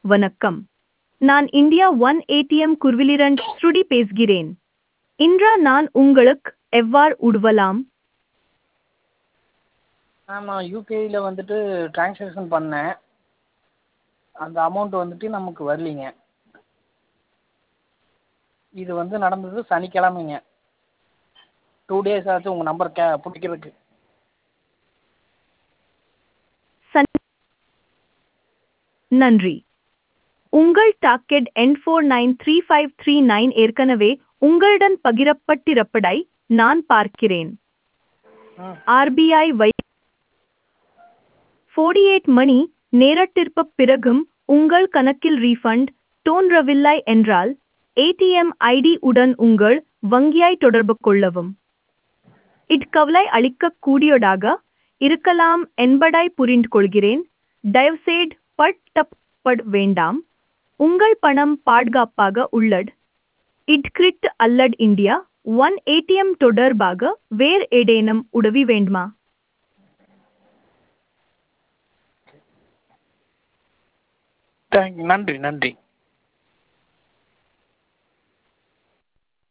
வணக்கம் நான் India one ATM குர்விலிரண்ட் ஸ்ருடி பேசுகிறேன் இன்றா நான் உங்களுக்கு எவ்வாறு உதவலாம் மேம் நான் யூபிஐயில் வந்துட்டு ட்ரான்ஸாக்ஷன் பண்ணேன் அந்த அமௌண்ட் வந்துட்டு நமக்கு வரலிங்க இது வந்து நடந்தது சனிக்கிழமைங்க டூ டேஸ் ஆச்சு உங்கள் நம்பர் கே பிடிக்கிறதுக்கு சன் நன்றி உங்கள் டாக்கெட் என் four nine three five three nine ஏற்கனவே உங்களுடன் பகிரப்பட்டிருப்பதை நான் பார்க்கிறேன் ம் ஆர்பிஐ வை ஃபோர்டி எயிட் மணி நேரத்திற்குப் பிறகும் உங்கள் கணக்கில் ரீஃபண்ட் தோன்றவில்லை என்றால் ஏடிஎம் ஐடி உடன் உங்கள் வங்கியை தொடர்பு கொள்ளவும் இட்கவலை அளிக்கக்கூடியதாக இருக்கலாம் என்பதை புரிந்து கொள்கிறேன் தயவுசெய்து பட்டப்பட வேண்டாம் உங்கள் பணம் பாதுகாப்பாக உள்ளது இட்கிரிட் அல்லது இந்தியா ஒன் ஏடிஎம் தொடர்பாக வேறு ஏதேனும் உதவி வேண்டுமா தேங்க் நன்றி நன்றி